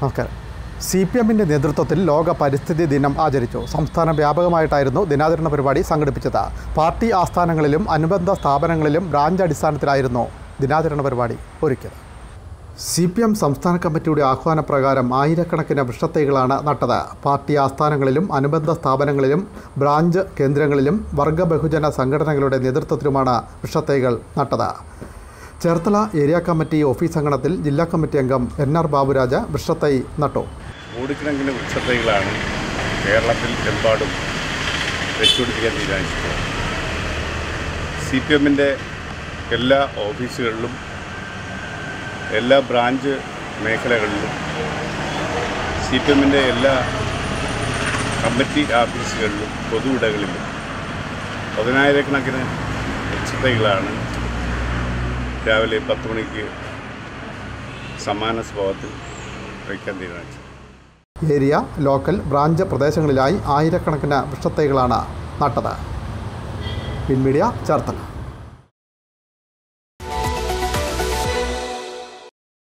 നമസ്കാരം C P എമ്മിൻ്റെ നേതൃത്വത്തിൽ ലോക പരിസ്ഥിതി ദിനം ആചരിച്ചു സംസ്ഥാന വ്യാപകമായിട്ടായിരുന്നു ദിനാചരണ പരിപാടി സംഘടിപ്പിച്ചത് പാർട്ടി ആസ്ഥാനങ്ങളിലും അനുബന്ധ സ്ഥാപനങ്ങളിലും ബ്രാഞ്ച് അടിസ്ഥാനത്തിലായിരുന്നു ദിനാചരണ പരിപാടി ഒരുക്കിയത് സി പി എം സംസ്ഥാന കമ്മിറ്റിയുടെ ആഹ്വാനപ്രകാരം ആയിരക്കണക്കിന് വൃക്ഷത്തൈകളാണ് നട്ടത് പാർട്ടി ആസ്ഥാനങ്ങളിലും അനുബന്ധ സ്ഥാപനങ്ങളിലും ബ്രാഞ്ച് കേന്ദ്രങ്ങളിലും വർഗ ബഹുജന സംഘടനകളുടെ നേതൃത്വത്തിലുമാണ് വൃക്ഷത്തൈകൾ നട്ടത് ചേർത്തല ഏരിയ കമ്മിറ്റി ഓഫീസ് അങ്കണത്തിൽ ജില്ലാ കമ്മിറ്റി അംഗം എൻ ആർ ബാബുരാജ വൃക്ഷത്തൈ നട്ടു കോടിക്കണക്കിന് വൃക്ഷത്തൈകളാണ് കേരളത്തിൽ എമ്പാടും വെച്ചുപിടിപ്പിക്കാൻ തീരുമാനിച്ചിട്ടുള്ളത് സി പി എമ്മിൻ്റെ എല്ലാ ഓഫീസുകളിലും എല്ലാ ബ്രാഞ്ച് മേഖലകളിലും സി പി എമ്മിൻ്റെ എല്ലാ കമ്മിറ്റി ഓഫീസുകളിലും പൊതുവിടകളിലും പതിനായിരക്കണക്കിന് വൃക്ഷത്തൈകളാണ് രാവിലെ പത്ത് മണിക്ക് സമാന സ്വഭാവത്തിൽ വയ്ക്കാൻ തീരുമാനിച്ചത് ഏരിയ ലോക്കൽ ബ്രാഞ്ച് പ്രദേശങ്ങളിലായി ആയിരക്കണക്കിന് വൃക്ഷത്തൈകളാണ് നട്ടത് പിൻമീഡിയ ചേർത്തല